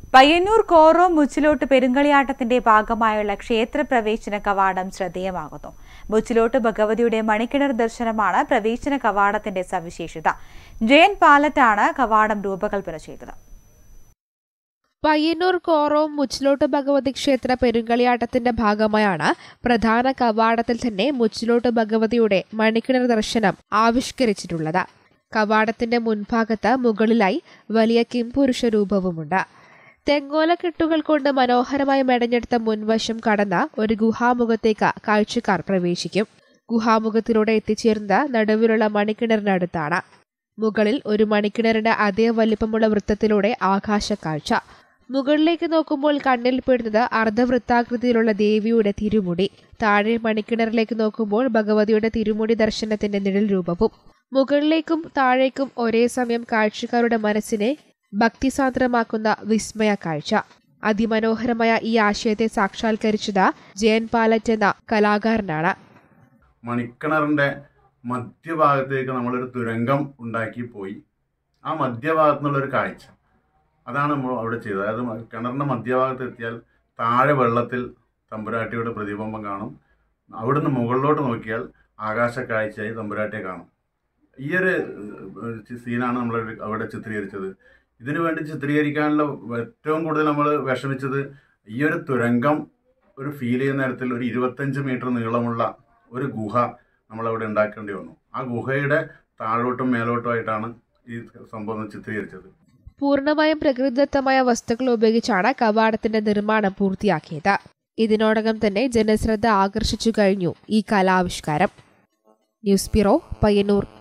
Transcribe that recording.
പയ്യന്നൂർ കോറോ മുച്ചിലോട്ട് പെരുങ്കളിയാട്ടത്തിന്റെ ഭാഗമായുള്ള ക്ഷേത്രപ്രവേശന കവാടം ശ്രദ്ധേയമാകുന്നു മുച്ചിലോട്ട് ഭഗവതിയുടെ മണിക്കിണർ ദർശനമാണ് പ്രവേശന കവാടത്തിന്റെ സവിശേഷത ജയൻ പാലറ്റാണ് കവാടം രൂപകൽപ്പന ചെയ്തത് പയ്യന്നൂർ കോറോം മുച്ചിലോട്ട് ഭഗവതി ക്ഷേത്ര പെരുങ്കളിയാട്ടത്തിന്റെ ഭാഗമായാണ് പ്രധാന കവാടത്തിൽ തന്നെ മുച്ചിലോട്ട് ഭഗവതിയുടെ മണിക്കിണർ ദർശനം ആവിഷ്കരിച്ചിട്ടുള്ളത് കവാടത്തിന്റെ മുൻഭാഗത്ത് മുകളിലായി വലിയ കിംപുരുഷ രൂപവുമുണ്ട് തെങ്ങോലക്കെട്ടുകൾ കൊണ്ട് മനോഹരമായി മെടഞ്ഞെടുത്ത മുൻവശം കടന്ന ഒരു ഗുഹാമുഖത്തേക്ക് കാഴ്ചക്കാർ പ്രവേശിക്കും ഗുഹാമുഖത്തിലൂടെ എത്തിച്ചേർന്നത് നടുവിലുള്ള മണിക്കിണറിനടുത്താണ് മുകളിൽ ഒരു മണിക്കിണറിന്റെ അതേ വലിപ്പമുള്ള വൃത്തത്തിലൂടെ ആകാശക്കാഴ്ച മുകളിലേക്ക് നോക്കുമ്പോൾ കണ്ണിൽ പെടുന്നത് അർദ്ധവൃത്താകൃതിയിലുള്ള ദേവിയുടെ തിരുമുടി താഴെ മണിക്കിണറിലേക്ക് നോക്കുമ്പോൾ ഭഗവതിയുടെ തിരുമുടി ദർശനത്തിന്റെ നിഴൽ രൂപവും മുകളിലേക്കും താഴേക്കും ഒരേ സമയം കാഴ്ചക്കാരുടെ മനസ്സിനെ ഭക്തിസാന്ദ്രമാക്കുന്ന വിസ്മയ കാഴ്ച അതിമനോഹരമായ ഈ ആശയത്തെ സാക്ഷാത്കരിച്ചത് ജയൻ പാലറ്റ് എന്ന കലാകാരനാണ് മണിക്കിണറിൻ്റെ മധ്യഭാഗത്തേക്ക് നമ്മളൊരു തുരങ്കം ഉണ്ടാക്കി പോയി ആ മധ്യഭാഗത്തു നിന്നുള്ളൊരു കാഴ്ച അതാണ് നമ്മൾ അവിടെ ചെയ്തത് അതായത് മ- കിണറിൻ്റെ മധ്യഭാഗത്ത് എത്തിയാൽ താഴെ വെള്ളത്തിൽ തമ്പുരാട്ടിയുടെ പ്രതിബിംബം കാണും അവിടുന്ന് മുകളിലോട്ട് നോക്കിയാൽ ആകാശ കാഴ്ചയായി തമ്പുരാട്ടിയെ കാണും ഈ ഒരു ഏഹ്, സീനാണ് നമ്മൾ അവിടെ ചിത്രീകരിച്ചത് ഇതിനു വേണ്ടി ചിത്രീകരിക്കാനുള്ള ഏറ്റവും കൂടുതൽ നമ്മൾ വിഷമിച്ചത് ഈ ഒരു തുരങ്കം ഒരു ഫീൽ ചെയ്യുന്ന തരത്തിൽ ഒരു ഇരുപത്തഞ്ച് മീറ്റർ നീളമുള്ള ഒരു ഗുഹ നമ്മളവിടെ ഉണ്ടാക്കേണ്ടി വന്നു ആ ഗുഹയുടെ താഴോട്ടും മേലോട്ടുമായിട്ടാണ് ഈ സംഭവം ചിത്രീകരിച്ചത് പൂർണ്ണമായും പ്രകൃതിദത്തമായ വസ്തുക്കൾ ഉപയോഗിച്ചാണ് കവാടത്തിന്റെ നിർമ്മാണം പൂർത്തിയാക്കിയത് ഇതിനോടകം തന്നെ ജനശ്രദ്ധ ആകർഷിച്ചു കഴിഞ്ഞു ഈ കലാവിഷ്കാരം ന്യൂസ് ബ്യൂറോ പയ്യന്നൂർ